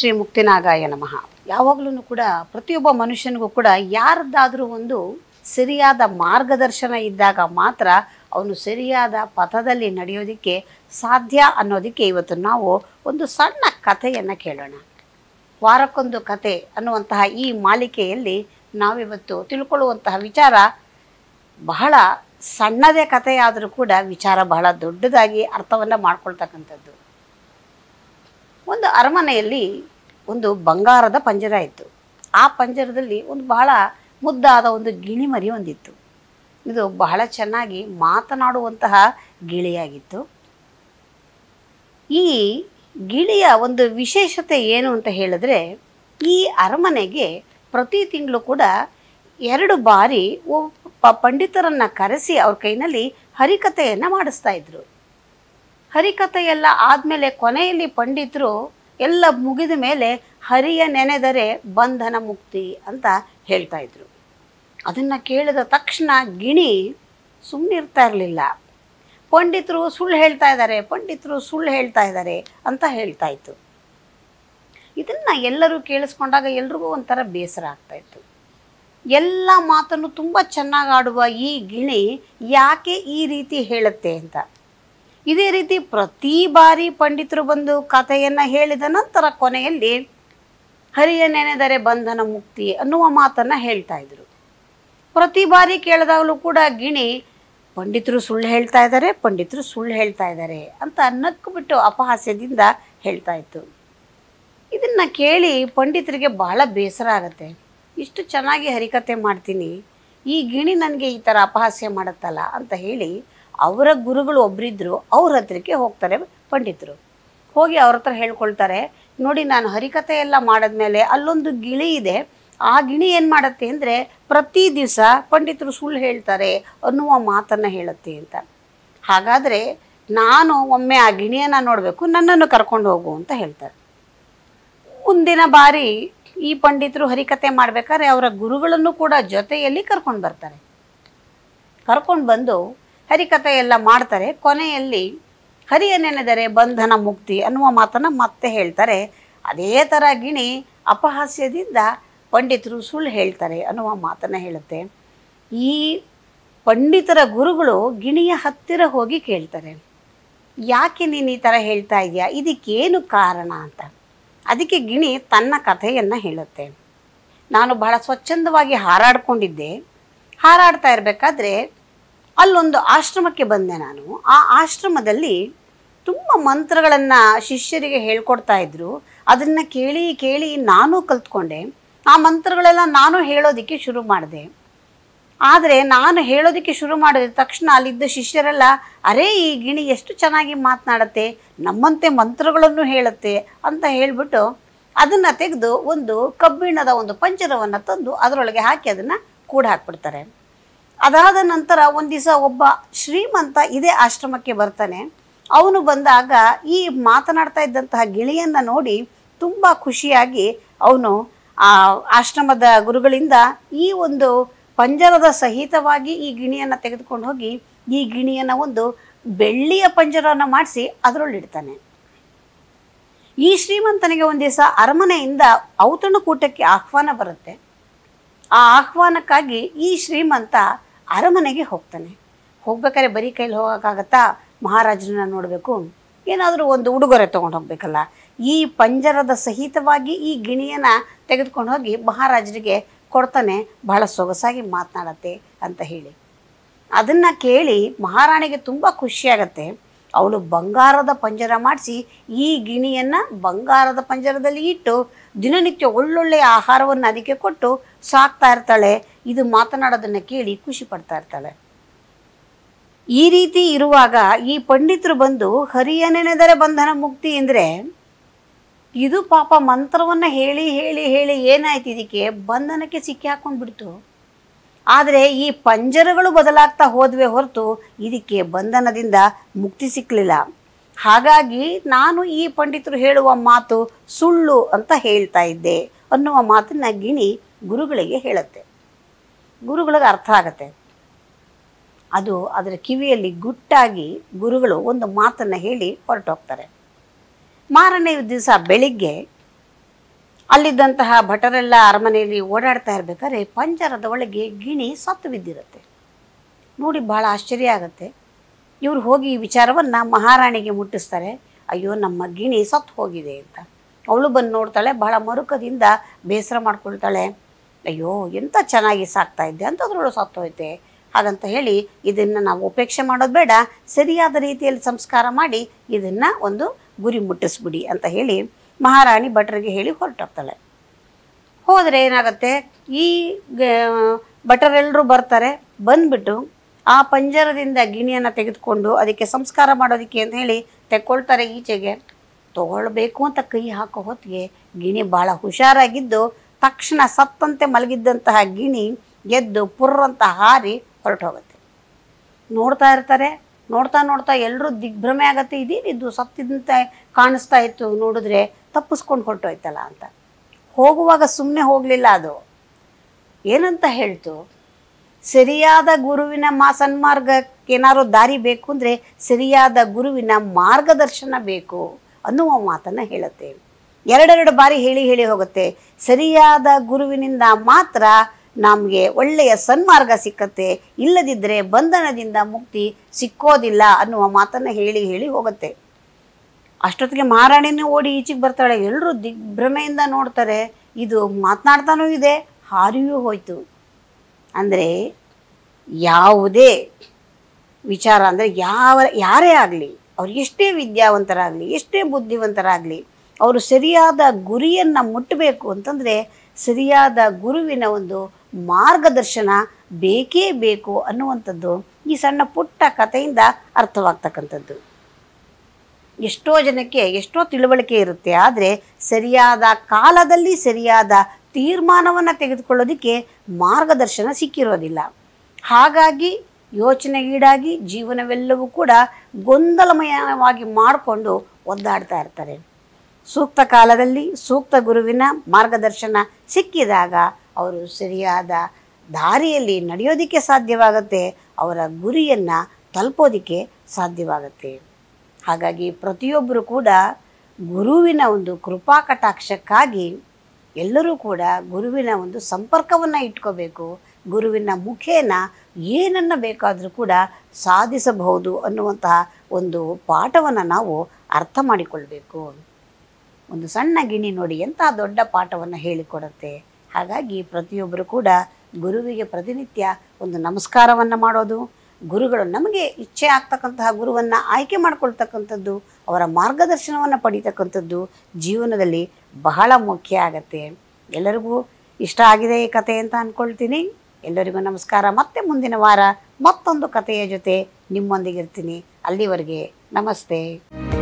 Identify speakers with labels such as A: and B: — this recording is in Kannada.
A: ಶ್ರೀ ಮುಕ್ತಿನಾಗಾಯ ನಮಃ ಯಾವಾಗಲೂ ಕೂಡ ಪ್ರತಿಯೊಬ್ಬ ಮನುಷ್ಯನಿಗೂ ಕೂಡ ಯಾರದ್ದಾದರೂ ಒಂದು ಸರಿಯಾದ ಮಾರ್ಗದರ್ಶನ ಇದ್ದಾಗ ಮಾತ್ರ ಅವನು ಸರಿಯಾದ ಪಥದಲ್ಲಿ ನಡೆಯೋದಕ್ಕೆ ಸಾಧ್ಯ ಅನ್ನೋದಕ್ಕೆ ಇವತ್ತು ನಾವು ಒಂದು ಸಣ್ಣ ಕಥೆಯನ್ನು ಕೇಳೋಣ ವಾರಕ್ಕೊಂದು ಕತೆ ಅನ್ನುವಂತಹ ಈ ಮಾಲಿಕೆಯಲ್ಲಿ ನಾವಿವತ್ತು ತಿಳ್ಕೊಳ್ಳುವಂತಹ ವಿಚಾರ ಬಹಳ ಸಣ್ಣದೇ ಕಥೆಯಾದರೂ ಕೂಡ ವಿಚಾರ ಬಹಳ ದೊಡ್ಡದಾಗಿ ಅರ್ಥವನ್ನು ಮಾಡ್ಕೊಳ್ತಕ್ಕಂಥದ್ದು ಒಂದು ಅರಮನೆಯಲ್ಲಿ ಒಂದು ಬಂಗಾರದ ಪಂಜರ ಇತ್ತು ಆ ಪಂಜರದಲ್ಲಿ ಒಂದು ಬಹಳ ಮುದ್ದಾದ ಒಂದು ಗಿಣಿ ಮರಿ ಒಂದಿತ್ತು ಇದು ಬಹಳ ಚೆನ್ನಾಗಿ ಮಾತನಾಡುವಂತಹ ಗಿಳಿಯಾಗಿತ್ತು ಈ ಗಿಳಿಯ ಒಂದು ವಿಶೇಷತೆ ಏನು ಅಂತ ಹೇಳಿದ್ರೆ ಈ ಅರಮನೆಗೆ ಪ್ರತಿ ತಿಂಗಳು ಕೂಡ ಎರಡು ಬಾರಿ ಒಬ್ಬ ಪಂಡಿತರನ್ನು ಕರೆಸಿ ಅವ್ರ ಕೈನಲ್ಲಿ ಹರಿಕಥೆಯನ್ನು ಮಾಡಿಸ್ತಾ ಇದ್ರು ಹರಿಕಥೆ ಎಲ್ಲ ಆದಮೇಲೆ ಕೊನೆಯಲ್ಲಿ ಪಂಡಿತರು ಎಲ್ಲ ಮುಗಿದ ಮೇಲೆ ಹರಿಯ ನೆನೆದರೆ ಬಂಧನ ಮುಕ್ತಿ ಅಂತ ಹೇಳ್ತಾ ಇದ್ರು ಅದನ್ನು ಕೇಳಿದ ತಕ್ಷಣ ಗಿಣಿ ಸುಮ್ಮನಿರ್ತಾ ಇರಲಿಲ್ಲ ಪಂಡಿತರು ಸುಳ್ಳು ಹೇಳ್ತಾ ಇದ್ದಾರೆ ಪಂಡಿತರು ಸುಳ್ಳು ಹೇಳ್ತಾ ಇದ್ದಾರೆ ಅಂತ ಹೇಳ್ತಾ ಇತ್ತು ಇದನ್ನು ಎಲ್ಲರೂ ಕೇಳಿಸ್ಕೊಂಡಾಗ ಎಲ್ರಿಗೂ ಒಂಥರ ಬೇಸರ ಆಗ್ತಾ ಇತ್ತು ಎಲ್ಲ ಮಾತನ್ನು ತುಂಬ ಚೆನ್ನಾಗಿ ಆಡುವ ಈ ಗಿಣಿ ಯಾಕೆ ಈ ರೀತಿ ಹೇಳುತ್ತೆ ಅಂತ ಇದೇ ರೀತಿ ಪ್ರತಿ ಬಾರಿ ಪಂಡಿತರು ಬಂದು ಕಥೆಯನ್ನು ಹೇಳಿದ ನಂತರ ಕೊನೆಯಲ್ಲಿ ಹರಿಯ ನೆನೆದರೆ ಬಂಧನ ಮುಕ್ತಿ ಅನ್ನುವ ಮಾತನ್ನು ಹೇಳ್ತಾ ಇದ್ರು ಪ್ರತಿ ಬಾರಿ ಕೇಳಿದಾಗಲೂ ಕೂಡ ಗಿಣಿ ಪಂಡಿತರು ಸುಳ್ಳು ಹೇಳ್ತಾ ಇದ್ದಾರೆ ಪಂಡಿತರು ಸುಳ್ಳು ಹೇಳ್ತಾ ಇದ್ದಾರೆ ಅಂತ ನಕ್ಕು ಬಿಟ್ಟು ಅಪಹಾಸ್ಯದಿಂದ ಹೇಳ್ತಾ ಇತ್ತು ಇದನ್ನು ಕೇಳಿ ಪಂಡಿತರಿಗೆ ಬಹಳ ಬೇಸರ ಆಗುತ್ತೆ ಇಷ್ಟು ಚೆನ್ನಾಗಿ ಹರಿಕತೆ ಮಾಡ್ತೀನಿ ಈ ಗಿಣಿ ನನಗೆ ಈ ಥರ ಅಪಹಾಸ್ಯ ಮಾಡುತ್ತಲ್ಲ ಅಂತ ಹೇಳಿ ಅವರ ಗುರುಗಳು ಒಬ್ಬರಿದ್ದರು ಅವ್ರ ಹತ್ರಕ್ಕೆ ಹೋಗ್ತಾರೆ ಪಂಡಿತರು ಹೋಗಿ ಅವ್ರ ಹತ್ರ ಹೇಳ್ಕೊಳ್ತಾರೆ ನೋಡಿ ನಾನು ಹರಿಕತೆ ಎಲ್ಲ ಮಾಡಿದ್ಮೇಲೆ ಅಲ್ಲೊಂದು ಗಿಳಿ ಇದೆ ಆ ಗಿಣಿ ಏನು ಮಾಡುತ್ತೆ ಅಂದರೆ ಪ್ರತಿ ದಿವಸ ಪಂಡಿತರು ಸುಳ್ಳು ಹೇಳ್ತಾರೆ ಅನ್ನುವ ಮಾತನ್ನು ಹೇಳುತ್ತೆ ಅಂತ ಹಾಗಾದರೆ ನಾನು ಒಮ್ಮೆ ಆ ಗಿಣಿಯನ್ನು ನೋಡಬೇಕು ನನ್ನನ್ನು ಕರ್ಕೊಂಡು ಹೋಗು ಅಂತ ಹೇಳ್ತಾರೆ ಮುಂದಿನ ಬಾರಿ ಈ ಪಂಡಿತರು ಹರಿಕತೆ ಮಾಡಬೇಕಾದ್ರೆ ಅವರ ಗುರುಗಳನ್ನು ಕೂಡ ಜೊತೆಯಲ್ಲಿ ಕರ್ಕೊಂಡು ಬರ್ತಾರೆ ಕರ್ಕೊಂಡು ಬಂದು ಹರಿಕತೆ ಎಲ್ಲ ಮಾಡ್ತಾರೆ ಕೊನೆಯಲ್ಲಿ ಹರಿಯ ನೆನೆದರೆ ಬಂಧನ ಮುಕ್ತಿ ಅನ್ನುವ ಮಾತನ್ನು ಮತ್ತೆ ಹೇಳ್ತಾರೆ ಅದೇ ಥರ ಗಿಣಿ ಅಪಹಾಸ್ಯದಿಂದ ಪಂಡಿತರು ಸುಳ್ಳು ಹೇಳ್ತಾರೆ ಅನ್ನುವ ಮಾತನ್ನು ಹೇಳುತ್ತೆ ಈ ಪಂಡಿತರ ಗುರುಗಳು ಗಿಣಿಯ ಹತ್ತಿರ ಹೋಗಿ ಕೇಳ್ತಾರೆ ಯಾಕೆ ನೀನು ಈ ಥರ ಹೇಳ್ತಾ ಇದೆಯಾ ಇದಕ್ಕೇನು ಕಾರಣ ಅಂತ ಅದಕ್ಕೆ ಗಿಣಿ ತನ್ನ ಕಥೆಯನ್ನು ಹೇಳುತ್ತೆ ನಾನು ಬಹಳ ಸ್ವಚ್ಛಂದವಾಗಿ ಹಾರಾಡ್ಕೊಂಡಿದ್ದೆ ಹಾರಾಡ್ತಾ ಇರಬೇಕಾದ್ರೆ ಅಲ್ಲೊಂದು ಆಶ್ರಮಕ್ಕೆ ಬಂದೆ ನಾನು ಆ ಆಶ್ರಮದಲ್ಲಿ ತುಂಬ ಮಂತ್ರಗಳನ್ನು ಶಿಷ್ಯರಿಗೆ ಹೇಳ್ಕೊಡ್ತಾ ಇದ್ರು ಅದನ್ನು ಕೇಳಿ ಕೇಳಿ ನಾನು ಕಲ್ತ್ಕೊಂಡೆ ಆ ಮಂತ್ರಗಳೆಲ್ಲ ನಾನು ಹೇಳೋದಕ್ಕೆ ಶುರು ಮಾಡಿದೆ ಆದರೆ ನಾನು ಹೇಳೋದಕ್ಕೆ ಶುರು ಮಾಡಿದ ತಕ್ಷಣ ಅಲ್ಲಿದ್ದ ಶಿಷ್ಯರೆಲ್ಲ ಅರೇ ಈ ಗಿಣಿ ಎಷ್ಟು ಚೆನ್ನಾಗಿ ಮಾತನಾಡುತ್ತೆ ನಮ್ಮಂತೆ ಮಂತ್ರಗಳನ್ನು ಹೇಳುತ್ತೆ ಅಂತ ಹೇಳಿಬಿಟ್ಟು ಅದನ್ನು ತೆಗೆದು ಒಂದು ಕಬ್ಬಿಣದ ಒಂದು ಪಂಜರವನ್ನು ತಂದು ಅದರೊಳಗೆ ಹಾಕಿ ಅದನ್ನು ಕೂಡ ಹಾಕ್ಬಿಡ್ತಾರೆ ಅದಾದ ನಂತರ ಒಂದು ದಿವಸ ಒಬ್ಬ ಶ್ರೀಮಂತ ಇದೇ ಆಶ್ರಮಕ್ಕೆ ಬರ್ತಾನೆ ಅವನು ಬಂದಾಗ ಈ ಮಾತನಾಡ್ತಾ ಇದ್ದಂತಹ ಗಿಳಿಯನ್ನು ನೋಡಿ ತುಂಬ ಖುಷಿಯಾಗಿ ಅವನು ಆ ಆಶ್ರಮದ ಗುರುಗಳಿಂದ ಈ ಒಂದು ಪಂಜರದ ಸಹಿತವಾಗಿ ಈ ಗಿಣಿಯನ್ನು ತೆಗೆದುಕೊಂಡು ಹೋಗಿ ಈ ಗಿಣಿಯನ್ನು ಒಂದು ಬೆಳ್ಳಿಯ ಪಂಜರವನ್ನು ಮಾಡಿಸಿ ಅದರೊಳ್ಳಿಡ್ತಾನೆ ಈ ಶ್ರೀಮಂತನಿಗೆ ಒಂದು ದಿವಸ ಅರಮನೆಯಿಂದ ಔತಣಕೂಟಕ್ಕೆ ಆಹ್ವಾನ ಬರುತ್ತೆ ಆ ಆಹ್ವಾನಕ್ಕಾಗಿ ಈ ಶ್ರೀಮಂತ ಅರಮನೆಗೆ ಹೋಗ್ತಾನೆ ಹೋಗ್ಬೇಕಾದ್ರೆ ಬರೀ ಕೈಲಿ ಹೋಗೋಕ್ಕಾಗತ್ತಾ ಮಹಾರಾಜರನ್ನ ನೋಡಬೇಕು ಏನಾದರೂ ಒಂದು ಉಡುಗೊರೆ ತೊಗೊಂಡು ಹೋಗ್ಬೇಕಲ್ಲ ಈ ಪಂಜರದ ಸಹಿತವಾಗಿ ಈ ಗಿಣಿಯನ್ನು ತೆಗೆದುಕೊಂಡು ಹೋಗಿ ಮಹಾರಾಜರಿಗೆ ಕೊಡ್ತಾನೆ ಬಹಳ ಸೊಗಸಾಗಿ ಮಾತನಾಡತ್ತೆ ಅಂತ ಹೇಳಿ ಅದನ್ನು ಕೇಳಿ ಮಹಾರಾಣಿಗೆ ತುಂಬ ಖುಷಿಯಾಗತ್ತೆ ಅವಳು ಬಂಗಾರದ ಪಂಜರ ಮಾಡಿಸಿ ಈ ಗಿಣಿಯನ್ನು ಬಂಗಾರದ ಪಂಜರದಲ್ಲಿ ಇಟ್ಟು ದಿನನಿತ್ಯ ಒಳ್ಳೊಳ್ಳೆಯ ಆಹಾರವನ್ನು ಅದಕ್ಕೆ ಕೊಟ್ಟು ಸಾಕ್ತಾ ಇರ್ತಾಳೆ ಇದು ಮಾತನಾಡೋದನ್ನು ಕೇಳಿ ಖುಷಿ ಪಡ್ತಾ ಇರ್ತಾಳೆ ಈ ರೀತಿ ಇರುವಾಗ ಈ ಪಂಡಿತರು ಬಂದು ಹರಿಯ ನೆನೆದರೆ ಬಂಧನ ಮುಕ್ತಿ ಅಂದರೆ ಇದು ಪಾಪ ಮಂತ್ರವನ್ನು ಹೇಳಿ ಹೇಳಿ ಹೇಳಿ ಏನಾಯ್ತು ಇದಕ್ಕೆ ಬಂಧನಕ್ಕೆ ಸಿಕ್ಕಿ ಹಾಕ್ಕೊಂಡ್ಬಿಡ್ತು ಆದರೆ ಈ ಪಂಜರಗಳು ಬದಲಾಗ್ತಾ ಹೋದ್ವೆ ಹೊರತು ಇದಕ್ಕೆ ಬಂಧನದಿಂದ ಮುಕ್ತಿ ಸಿಕ್ಕಲಿಲ್ಲ ಹಾಗಾಗಿ ನಾನು ಈ ಪಂಡಿತರು ಹೇಳುವ ಮಾತು ಸುಳ್ಳು ಅಂತ ಹೇಳ್ತಾ ಇದ್ದೆ ಅನ್ನುವ ಮಾತನ್ನ ಗಿಣಿ ಗುರುಗಳಿಗೆ ಹೇಳುತ್ತೆ ಗುರುಗಳಿಗೆ ಅರ್ಥ ಆಗತ್ತೆ ಅದು ಅದರ ಕಿವಿಯಲ್ಲಿ ಗುಟ್ಟಾಗಿ ಗುರುಗಳು ಒಂದು ಮಾತನ್ನು ಹೇಳಿ ಹೊರಟೋಗ್ತಾರೆ ಮಾರನೇ ದಿವಸ ಬೆಳಿಗ್ಗೆ ಅಲ್ಲಿದ್ದಂತಹ ಭಟರೆಲ್ಲ ಅರಮನೆಯಲ್ಲಿ ಓಡಾಡ್ತಾ ಇರ್ಬೇಕಾದ್ರೆ ಪಂಜರದ ಒಳಗೆ ಗಿಣಿ ಸತ್ತು ಬಿದ್ದಿರುತ್ತೆ ನೋಡಿ ಭಾಳ ಆಶ್ಚರ್ಯ ಆಗುತ್ತೆ ಇವ್ರು ಹೋಗಿ ಈ ವಿಚಾರವನ್ನು ಮಹಾರಾಣಿಗೆ ಮುಟ್ಟಿಸ್ತಾರೆ ಅಯ್ಯೋ ನಮ್ಮ ಗಿಣಿ ಸತ್ತು ಹೋಗಿದೆ ಅಂತ ಅವಳು ಬಂದು ನೋಡ್ತಾಳೆ ಬಹಳ ಮರುಕದಿಂದ ಬೇಸರ ಮಾಡ್ಕೊಳ್ತಾಳೆ ಅಯ್ಯೋ ಎಂಥ ಚೆನ್ನಾಗಿ ಸಾಕ್ತಾ ಇದ್ದೆ ಅಂಥದ್ರೊಳು ಸತ್ತೋಯ್ತೆ ಹಾಗಂತ ಹೇಳಿ ಇದನ್ನು ನಾವು ಉಪೇಕ್ಷೆ ಮಾಡೋದು ಬೇಡ ಸರಿಯಾದ ರೀತಿಯಲ್ಲಿ ಸಂಸ್ಕಾರ ಮಾಡಿ ಇದನ್ನು ಒಂದು ಗುರಿ ಮುಟ್ಟಿಸ್ಬಿಡಿ ಅಂತ ಹೇಳಿ ಮಹಾರಾಣಿ ಭಟ್ರಿಗೆ ಹೇಳಿ ಹೊರಟೋಗ್ತಾಳೆ ಹೋದರೆ ಏನಾಗುತ್ತೆ ಈ ಗ- ಭಟರೆಲ್ಲರೂ ಬರ್ತಾರೆ ಬಂದ್ಬಿಟ್ಟು ಆ ಪಂಜರದಿಂದ ಗಿಣಿಯನ್ನು ತೆಗೆದುಕೊಂಡು ಅದಕ್ಕೆ ಸಂಸ್ಕಾರ ಮಾಡೋದಕ್ಕೆ ಅಂತ ಹೇಳಿ ತೆಕ್ಕೊಳ್ತಾರೆ ಈಚೆಗೆ ತಗೊಳ್ಬೇಕು ಅಂತ ಕೈ ಹಾಕೋ ಹೊತ್ತಿಗೆ ಗಿಣಿ ಭಾಳ ಹುಷಾರಾಗಿದ್ದು ತಕ್ಷಣ ಸತ್ತಂತೆ ಮಲಗಿದ್ದಂತಹ ಗಿಣಿ ಎದ್ದು ಪುರ್ರಂತ ಹಾರಿ ಹೊರಟೋಗುತ್ತೆ ನೋಡ್ತಾ ಇರ್ತಾರೆ ನೋಡ್ತಾ ನೋಡ್ತಾ ಎಲ್ಲರೂ ದಿಗ್ಭ್ರಮೆ ಆಗತ್ತೆ ಇದೇನಿದ್ದು ಸತ್ತಿದಂತೆ ಕಾಣಿಸ್ತಾ ಇತ್ತು ನೋಡಿದ್ರೆ ತಪ್ಪಿಸ್ಕೊಂಡು ಹೊರಟೋಯ್ತಲ್ಲ ಅಂತ ಹೋಗುವಾಗ ಸುಮ್ಮನೆ ಹೋಗಲಿಲ್ಲ ಅದು ಏನಂತ ಹೇಳ್ತು ಸರಿಯಾದ ಗುರುವಿನ ಮಾ ಸನ್ಮಾರ್ಗಕ್ಕೇನಾದ್ರು ದಾರಿ ಬೇಕು ಅಂದರೆ ಸರಿಯಾದ ಗುರುವಿನ ಮಾರ್ಗದರ್ಶನ ಬೇಕು ಅನ್ನುವ ಮಾತನ್ನು ಹೇಳುತ್ತೆ ಎರಡೆರಡು ಬಾರಿ ಹೇಳಿ ಹೇಳಿ ಹೋಗುತ್ತೆ ಸರಿಯಾದ ಗುರುವಿನಿಂದ ಮಾತ್ರ ನಮಗೆ ಒಳ್ಳೆಯ ಸನ್ಮಾರ್ಗ ಸಿಕ್ಕತ್ತೆ ಇಲ್ಲದಿದ್ದರೆ ಬಂಧನದಿಂದ ಮುಕ್ತಿ ಸಿಕ್ಕೋದಿಲ್ಲ ಅನ್ನುವ ಮಾತನ್ನು ಹೇಳಿ ಹೇಳಿ ಹೋಗುತ್ತೆ ಅಷ್ಟೊತ್ತಿಗೆ ಮಹಾರಾಣಿನೇ ಓಡಿ ಈಚೆಗೆ ಬರ್ತಾಳೆ ಎಲ್ಲರೂ ದಿಗ್ಭ್ರಮೆಯಿಂದ ನೋಡ್ತಾರೆ ಇದು ಮಾತನಾಡ್ತಾನೂ ಇದೆ ಹಾರಿಯೂ ಹೋಯ್ತು ಅಂದರೆ ಯಾವುದೇ ವಿಚಾರ ಅಂದರೆ ಯಾವ ಯಾರೇ ಆಗಲಿ ಅವ್ರು ಎಷ್ಟೇ ವಿದ್ಯಾವಂತರಾಗಲಿ ಎಷ್ಟೇ ಬುದ್ಧಿವಂತರಾಗಲಿ ಅವರು ಸರಿಯಾದ ಗುರಿಯನ್ನು ಮುಟ್ಟಬೇಕು ಅಂತಂದರೆ ಸರಿಯಾದ ಗುರುವಿನ ಒಂದು ಮಾರ್ಗದರ್ಶನ ಬೇಕೇ ಬೇಕು ಅನ್ನುವಂಥದ್ದು ಈ ಸಣ್ಣ ಪುಟ್ಟ ಕಥೆಯಿಂದ ಅರ್ಥವಾಗ್ತಕ್ಕಂಥದ್ದು ಎಷ್ಟೋ ಜನಕ್ಕೆ ಎಷ್ಟೋ ತಿಳುವಳಿಕೆ ಇರುತ್ತೆ ಆದರೆ ಸರಿಯಾದ ಕಾಲದಲ್ಲಿ ಸರಿಯಾದ ತೀರ್ಮಾನವನ್ನು ತೆಗೆದುಕೊಳ್ಳೋದಕ್ಕೆ ಮಾರ್ಗದರ್ಶನ ಸಿಕ್ಕಿರೋದಿಲ್ಲ ಹಾಗಾಗಿ ಯೋಚನೆಗೀಡಾಗಿ ಜೀವನವೆಲ್ಲವೂ ಕೂಡ ಗೊಂದಲಮಯವಾಗಿ ಮಾಡಿಕೊಂಡು ಒದ್ದಾಡ್ತಾ ಇರ್ತಾರೆ ಸೂಕ್ತ ಕಾಲದಲ್ಲಿ ಸೂಕ್ತ ಗುರುವಿನ ಮಾರ್ಗದರ್ಶನ ಸಿಕ್ಕಿದಾಗ ಅವರು ಸರಿಯಾದ ದಾರಿಯಲ್ಲಿ ನಡೆಯೋದಕ್ಕೆ ಸಾಧ್ಯವಾಗುತ್ತೆ ಅವರ ಗುರಿಯನ್ನು ತಲುಪೋದಕ್ಕೆ ಸಾಧ್ಯವಾಗುತ್ತೆ ಹಾಗಾಗಿ ಪ್ರತಿಯೊಬ್ಬರು ಕೂಡ ಗುರುವಿನ ಒಂದು ಕೃಪಾ ಕಟಾಕ್ಷಕ್ಕಾಗಿ ಎಲ್ಲರೂ ಕೂಡ ಗುರುವಿನ ಒಂದು ಸಂಪರ್ಕವನ್ನು ಇಟ್ಕೋಬೇಕು ಗುರುವಿನ ಮುಖೇನ ಏನನ್ನು ಬೇಕಾದರೂ ಕೂಡ ಸಾಧಿಸಬಹುದು ಅನ್ನುವಂತಹ ಒಂದು ಪಾಠವನ್ನು ನಾವು ಅರ್ಥ ಮಾಡಿಕೊಳ್ಬೇಕು ಒಂದು ಸಣ್ಣ ಗಿಣಿ ನೋಡಿ ಎಂತಹ ದೊಡ್ಡ ಪಾಠವನ್ನು ಹೇಳಿಕೊಡುತ್ತೆ ಹಾಗಾಗಿ ಪ್ರತಿಯೊಬ್ಬರು ಕೂಡ ಗುರುವಿಗೆ ಪ್ರತಿನಿತ್ಯ ಒಂದು ನಮಸ್ಕಾರವನ್ನು ಮಾಡೋದು ಗುರುಗಳು ನಮಗೆ ಇಚ್ಛೆ ಆಗ್ತಕ್ಕಂತಹ ಗುರುವನ್ನು ಆಯ್ಕೆ ಮಾಡ್ಕೊಳ್ತಕ್ಕಂಥದ್ದು ಅವರ ಮಾರ್ಗದರ್ಶನವನ್ನು ಪಡಿತಕ್ಕಂಥದ್ದು ಜೀವನದಲ್ಲಿ ಬಹಳ ಮುಖ್ಯ ಆಗತ್ತೆ ಎಲ್ಲರಿಗೂ ಇಷ್ಟ ಆಗಿದೆ ಈ ಕತೆ ಅಂತ ಅಂದ್ಕೊಳ್ತೀನಿ ಎಲ್ಲರಿಗೂ ನಮಸ್ಕಾರ ಮತ್ತೆ ಮುಂದಿನ ವಾರ ಮತ್ತೊಂದು ಕಥೆಯ ಜೊತೆ ನಿಮ್ಮೊಂದಿಗಿರ್ತೀನಿ ಅಲ್ಲಿವರೆಗೆ ನಮಸ್ತೆ